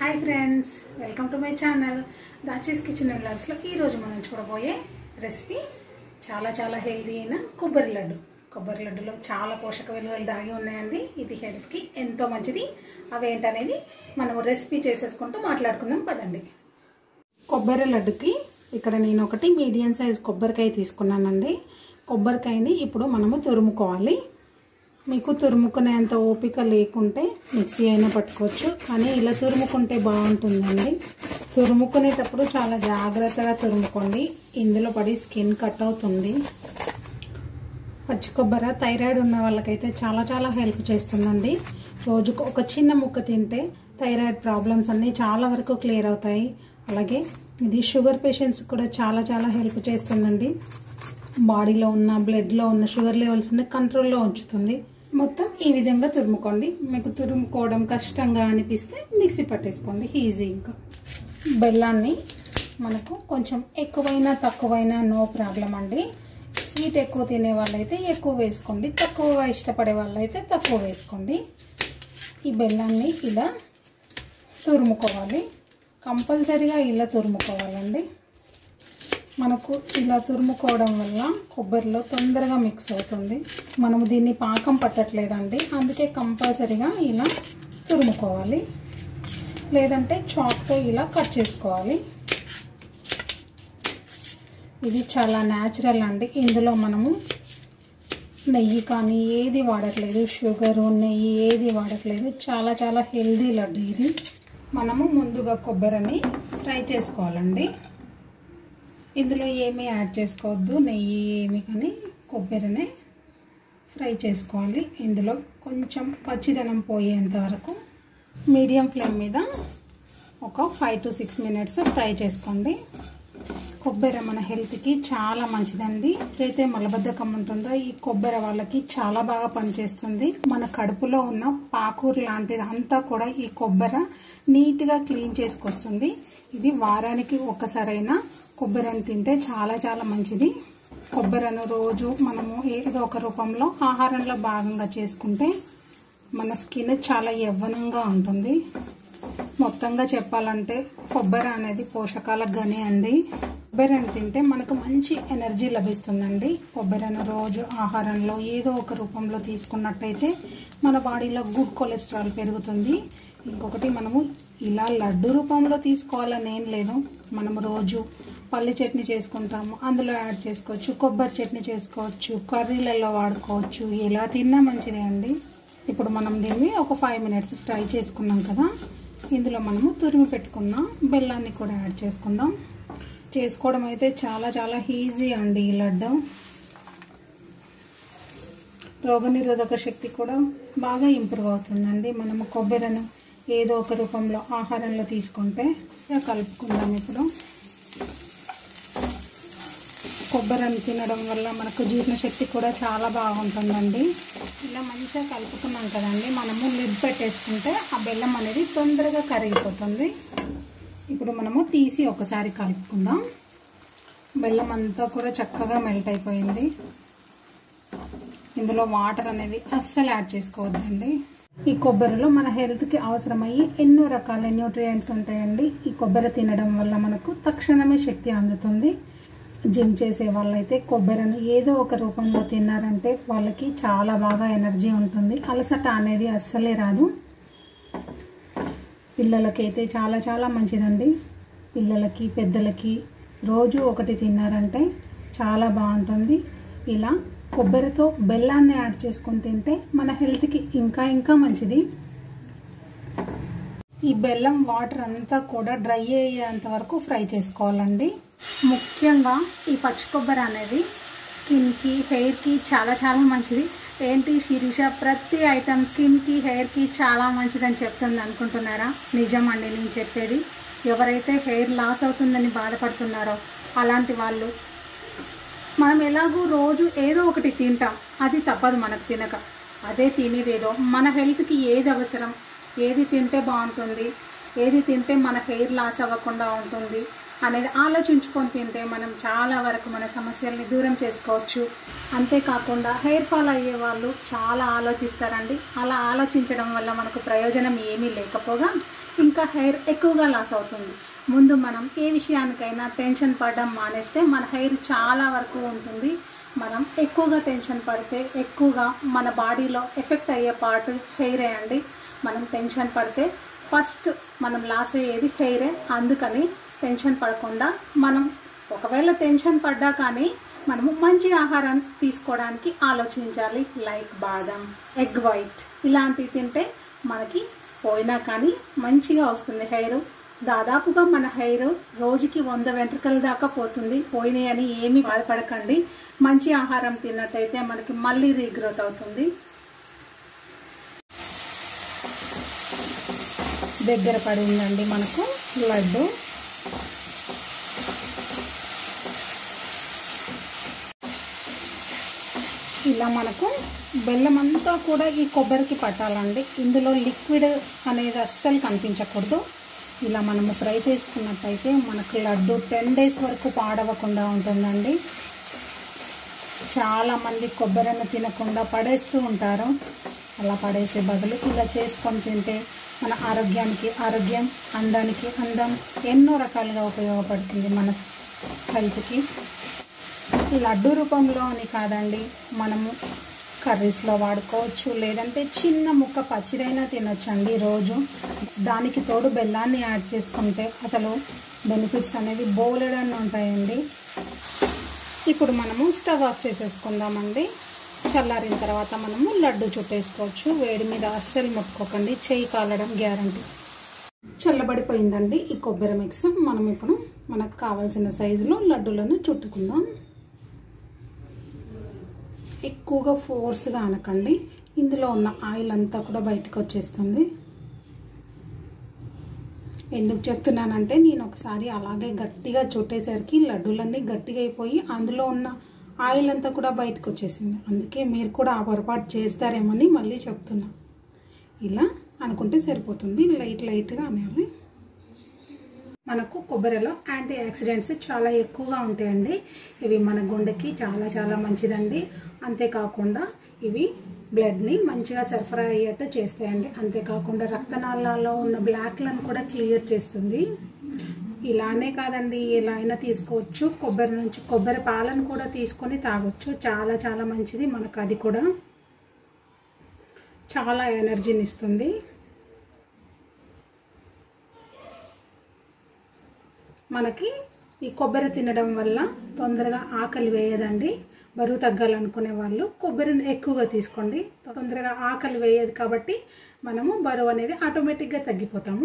hi friends welcome to my channel దాచీస్ kitchen and లవ్స్లో ఈరోజు మనం చూడబోయే రెసిపీ చాలా చాలా హెల్దీ అయిన కొబ్బరి లడ్డు కొబ్బరి లడ్డులో చాలా పోషక విలువలు దాగి ఉన్నాయండి ఇది హెల్త్కి ఎంతో మంచిది అవి ఏంటనేది మనం రెసిపీ చేసేసుకుంటూ మాట్లాడుకుందాం పదండి కొబ్బరి లడ్డుకి ఇక్కడ నేను ఒకటి మీడియం సైజ్ కొబ్బరికాయ తీసుకున్నానండి కొబ్బరికాయని ఇప్పుడు మనము తురుముకోవాలి మీకు తురుముకునేంత ఓపిక లేకుంటే మిక్సీ అయినా పట్టుకోవచ్చు కానీ ఇలా తురుముకుంటే బాగుంటుందండి తురుముకునేటప్పుడు చాలా జాగ్రత్తగా తురుముకోండి ఇందులో పడి స్కిన్ కట్ అవుతుంది పచ్చి కొబ్బరి థైరాయిడ్ ఉన్న వాళ్ళకైతే చాలా చాలా హెల్ప్ చేస్తుందండి రోజుకు ఒక చిన్న ముక్క తింటే థైరాయిడ్ ప్రాబ్లమ్స్ అన్నీ చాలా వరకు క్లియర్ అవుతాయి అలాగే ఇది షుగర్ పేషెంట్స్ కూడా చాలా చాలా హెల్ప్ చేస్తుందండి బాడీలో ఉన్న బ్లడ్లో ఉన్న షుగర్ లెవెల్స్ని కంట్రోల్లో ఉంచుతుంది మొత్తం ఈ విధంగా తురుముకోండి మీకు తురుముకోవడం కష్టంగా అనిపిస్తే మిక్సీ పట్టేసుకోండి ఈజీ ఇంకా బెల్లాన్ని మనకు కొంచెం ఎక్కువైనా తక్కువైనా నో ప్రాబ్లం అండి స్వీట్ ఎక్కువ తినే వాళ్ళైతే ఎక్కువ వేసుకోండి తక్కువగా ఇష్టపడే వాళ్ళైతే తక్కువ వేసుకోండి ఈ బెల్లాన్ని ఇలా తురుముకోవాలి కంపల్సరీగా ఇలా తురుముకోవాలండి మనకు ఇలా తురుముకోవడం వల్ల కొబ్బరిలో తొందరగా మిక్స్ అవుతుంది మనము దీన్ని పాకం పట్టట్లేదండి అందుకే కంపల్సరీగా ఇలా తురుముకోవాలి లేదంటే చాక్తో ఇలా కట్ చేసుకోవాలి ఇది చాలా న్యాచురల్ అండి ఇందులో మనము నెయ్యి కానీ ఏది వాడట్లేదు షుగరు నెయ్యి ఏది వాడట్లేదు చాలా చాలా హెల్దీ లడ్డు ఇది మనము ముందుగా కొబ్బరిని ఫ్రై చేసుకోవాలండి ఇందులో ఏమీ యాడ్ చేసుకోవద్దు నెయ్యి ఏమి కానీ కొబ్బరినే ఫ్రై చేసుకోవాలి ఇందులో కొంచెం పచ్చిదనం పోయేంత వరకు మీడియం ఫ్లేమ్ మీద ఒక five to six minutes fry చేసుకోండి కొబ్బరి మన హెల్త్కి చాలా మంచిదండి అయితే మలబద్ధకం ఉంటుందో ఈ కొబ్బరి వాళ్ళకి చాలా బాగా పనిచేస్తుంది మన కడుపులో ఉన్న పాకూరు లాంటిది అంతా కూడా ఈ కొబ్బరి నీట్గా క్లీన్ చేసుకొస్తుంది ఇది వారానికి ఒక్కసారైనా కొబ్బరిని తింటే చాలా చాలా మంచిది కొబ్బరిను రోజు మనము ఏదో ఒక రూపంలో ఆహారంలో భాగంగా చేసుకుంటే మన స్కిన్ చాలా యవ్వనంగా ఉంటుంది మొత్తంగా చెప్పాలంటే కొబ్బరి అనేది పోషకాల గని అండి కొబ్బరిని తింటే మనకు మంచి ఎనర్జీ లభిస్తుందండి కొబ్బరిని రోజు ఆహారంలో ఏదో ఒక రూపంలో తీసుకున్నట్టయితే మన బాడీలో గుడ్ కొలెస్ట్రాల్ పెరుగుతుంది ఇంకొకటి మనము ఇలా లడ్డు రూపంలో తీసుకోవాలని ఏం లేదు మనం రోజు పల్లి చట్నీ చేసుకుంటాము అందులో యాడ్ చేసుకోవచ్చు కొబ్బరి చట్నీ చేసుకోవచ్చు కర్రీలలో వాడుకోవచ్చు ఎలా తిన్నా మంచిదే అండి ఇప్పుడు మనం దీన్ని ఒక ఫైవ్ మినిట్స్ ఫ్రై చేసుకున్నాం కదా ఇందులో మనము తురిమి పెట్టుకున్న బెల్లాన్ని కూడా యాడ్ చేసుకుందాం చేసుకోవడం అయితే చాలా చాలా ఈజీ అండి ఈ లడ్డు రోగనిరోధక శక్తి కూడా బాగా ఇంప్రూవ్ అవుతుందండి మనము కొబ్బరిను ఏదో ఒక రూపంలో ఆహారంలో తీసుకుంటే కలుపుకుందాం ఇప్పుడు కొబ్బరిని తినడం వల్ల మనకు జీర్ణశక్తి కూడా చాలా బాగుంటుందండి ఇలా మంచిగా కలుపుకున్నాం కదండి మనము లిడ్ పెట్టేసుకుంటే ఆ బెల్లం అనేది తొందరగా కరిగిపోతుంది ఇప్పుడు మనము తీసి ఒకసారి కలుపుకుందాం బెల్లం అంతా కూడా చక్కగా మెల్ట్ అయిపోయింది ఇందులో వాటర్ అనేది అస్సలు యాడ్ చేసుకోవద్దండి ఈ కొబ్బరిలో మన హెల్త్కి అవసరమయ్యి ఎన్నో రకాల న్యూట్రియంట్స్ ఉంటాయండి ఈ కొబ్బరి తినడం వల్ల మనకు తక్షణమే శక్తి అందుతుంది జిమ్ చేసే వాళ్ళైతే కొబ్బరిని ఏదో ఒక రూపంలో తిన్నారంటే వాళ్ళకి చాలా బాగా ఎనర్జీ ఉంటుంది అలసట అనేది అస్సలే రాదు పిల్లలకైతే చాలా చాలా మంచిదండి పిల్లలకి పెద్దలకి రోజు ఒకటి తిన్నారంటే చాలా బాగుంటుంది ఇలా కొబ్బరితో బెల్లాన్ని యాడ్ చేసుకొని తింటే మన హెల్త్కి ఇంకా ఇంకా మంచిది ఈ బెల్లం వాటర్ అంతా కూడా డ్రై అయ్యేంత వరకు ఫ్రై చేసుకోవాలండి ముఖ్యంగా ఈ పచ్చి కొబ్బరి అనేది స్కిన్కి హెయిర్కి చాలా చాలా మంచిది ఏంటి శిరీష ప్రతి ఐటమ్ స్కిన్కి హెయిర్కి చాలా మంచిదని చెప్తుంది అనుకుంటున్నారా నిజమండి నేను చెప్పేది ఎవరైతే హెయిర్ లాస్ అవుతుందని బాధపడుతున్నారో అలాంటి వాళ్ళు మనం ఎలాగూ రోజు ఏదో ఒకటి తింటాం అది తప్పదు మనకు తినక అదే తినేదేదో మన హెల్త్కి ఏది అవసరం ఏది తింటే బాగుంటుంది ఏది తింటే మన హెయిర్ లాస్ అవ్వకుండా ఉంటుంది అనేది ఆలోచించుకొని తింటే మనం చాలా వరకు మన సమస్యల్ని దూరం చేసుకోవచ్చు అంతేకాకుండా హెయిర్ ఫాల్ అయ్యే వాళ్ళు చాలా ఆలోచిస్తారండి అలా ఆలోచించడం వల్ల మనకు ప్రయోజనం ఏమీ లేకపోగా ఇంకా హెయిర్ ఎక్కువగా లాస్ అవుతుంది ముందు మనం ఏ విషయానికైనా టెన్షన్ పడడం మానేస్తే మన హెయిర్ చాలా వరకు ఉంటుంది మనం ఎక్కువగా టెన్షన్ పడితే ఎక్కువగా మన బాడీలో ఎఫెక్ట్ అయ్యే పార్ట్ హెయిరే అండి మనం టెన్షన్ పడితే ఫస్ట్ మనం లాస్ అయ్యేది హెయిరే అందుకని టెన్షన్ పడకుండా మనం ఒకవేళ టెన్షన్ పడ్డా కానీ మనము మంచి ఆహారం తీసుకోవడానికి ఆలోచించాలి లైక్ బాదం ఎగ్ వైట్ ఇలాంటివి తింటే మనకి పోయినా కానీ మంచిగా వస్తుంది హెయిర్ దాదాపుగా మన హెయిర్ రోజుకి వంద వెంట్రుకల దాకా పోతుంది పోయినాయి అని ఏమీ బాధపడకండి మంచి ఆహారం తిన్నట్టయితే మనకి మళ్ళీ రీగ్రోత్ అవుతుంది దగ్గర పడిందండి మనకు లడ్డు ఇలా మనకు బెల్లం అంతా కూడా ఈ కొబ్బరికి పట్టాలండి ఇందులో లిక్విడ్ అనేది అస్సలు కనిపించకూడదు ఇలా మనము ఫ్రై చేసుకున్నట్టయితే మనకు లడ్డు టెన్ డేస్ వరకు పాడవకుండా ఉంటుందండి చాలామంది కొబ్బరిని తినకుండా పడేస్తూ ఉంటారు అలా పడేసే బదులు ఇలా చేసుకొని తింటే మన ఆరోగ్యానికి ఆరోగ్యం అందానికి అందం ఎన్నో రకాలుగా ఉపయోగపడుతుంది మన హెల్త్కి ఈ లడ్డు రూపంలో అని కాదండి మనము కర్రీస్లో వాడుకోవచ్చు లేదంటే చిన్న ముక్క పచ్చిదైనా తినొచ్చండి రోజు దానికి తోడు బెల్లాన్ని యాడ్ చేసుకుంటే అసలు బెనిఫిట్స్ అనేవి బోలెడన్ని ఉంటాయండి ఇప్పుడు మనము స్టవ్ ఆఫ్ చేసేసుకుందామండి చల్లారిన తర్వాత మనము లడ్డు చుట్టేసుకోవచ్చు వేడి మీద అస్సలు ముట్టుకోకండి చేయి కాలడం గ్యారంటీ చల్లబడిపోయిందండి ఈ కొబ్బరి మిక్స్ మనం ఇప్పుడు మనకు కావాల్సిన సైజులో లడ్డూలను చుట్టుకుందాం ఎక్కువగా ఫోర్స్గా అనకండి ఇందులో ఉన్న ఆయిల్ అంతా కూడా బయటకు వచ్చేస్తుంది ఎందుకు చెప్తున్నానంటే నేను ఒకసారి అలాగే గట్టిగా చుట్టేసరికి లడ్డూలన్నీ గట్టిగా అయిపోయి అందులో ఉన్న ఆయిల్ అంతా కూడా బయటకు వచ్చేసింది అందుకే మీరు కూడా ఆ పొరపాటు చేస్తారేమని మళ్ళీ చెప్తున్నా ఇలా అనుకుంటే సరిపోతుంది లైట్ లైట్గా అనేవి మనకు కొబ్బరిలో యాంటీ ఆక్సిడెంట్స్ చాలా ఎక్కువగా ఉంటాయండి ఇవి మన గుండెకి చాలా చాలా మంచిదండి అంతేకాకుండా ఇవి బ్లడ్ని మంచిగా సరఫరా అయ్యేట్టు చేస్తాయండి అంతేకాకుండా రక్తనాళాల్లో ఉన్న బ్లాక్లను కూడా క్లియర్ చేస్తుంది ఇలానే కాదండి ఎలా అయినా తీసుకోవచ్చు కొబ్బరి నుంచి కొబ్బరి పాలను కూడా తీసుకొని తాగొచ్చు చాలా చాలా మంచిది మనకు అది కూడా చాలా ఎనర్జీని ఇస్తుంది మనకి ఈ కొబ్బరి తినడం వల్ల తొందరగా ఆకలి వేయదండి బరువు తగ్గాలనుకునే వాళ్ళు కొబ్బరిని ఎక్కువగా తీసుకోండి తొందరగా ఆకలి వేయదు కాబట్టి మనము బరువు అనేది ఆటోమేటిక్గా తగ్గిపోతాము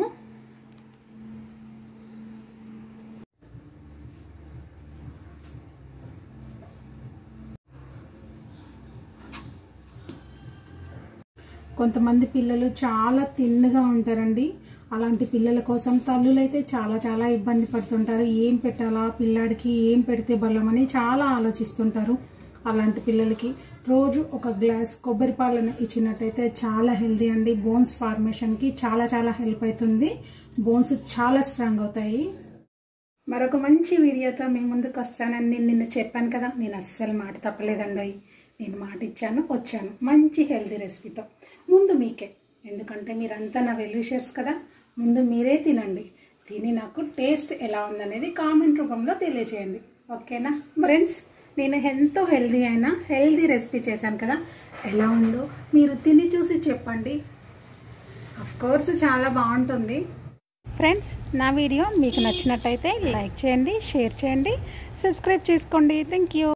కొంతమంది పిల్లలు చాలా తిన్నగా ఉంటారండి అలాంటి పిల్లల కోసం తల్లులైతే చాలా చాలా ఇబ్బంది పడుతుంటారు ఏం పెట్టాలా పిల్లాడికి ఏం పెడితే బలమని చాలా ఆలోచిస్తుంటారు అలాంటి పిల్లలకి రోజు ఒక గ్లాస్ కొబ్బరి పాలను ఇచ్చినట్టయితే చాలా హెల్దీ అండి బోన్స్ ఫార్మేషన్కి చాలా చాలా హెల్ప్ అవుతుంది బోన్స్ చాలా స్ట్రాంగ్ అవుతాయి మరొక మంచి వీడియోతో మీ ముందుకు వస్తానని నేను నిన్న చెప్పాను కదా నేను అస్సలు మాట తప్పలేదండి నేను మాట ఇచ్చాను వచ్చాను మంచి హెల్దీ రెసిపీతో ముందు మీకే ఎందుకంటే మీరంతా నా వెల్విషర్స్ కదా ముందు మీరే తినండి తిని నాకు టేస్ట్ ఎలా ఉందనేది కామెంట్ రూపంలో తెలియచేయండి ఓకేనా ఫ్రెండ్స్ నేను ఎంతో హెల్దీ అయినా హెల్దీ రెసిపీ చేశాను కదా ఎలా ఉందో మీరు తిని చూసి చెప్పండి కోర్స్ చాలా బాగుంటుంది ఫ్రెండ్స్ నా వీడియో మీకు నచ్చినట్టయితే లైక్ చేయండి షేర్ చేయండి సబ్స్క్రైబ్ చేసుకోండి థ్యాంక్ యూ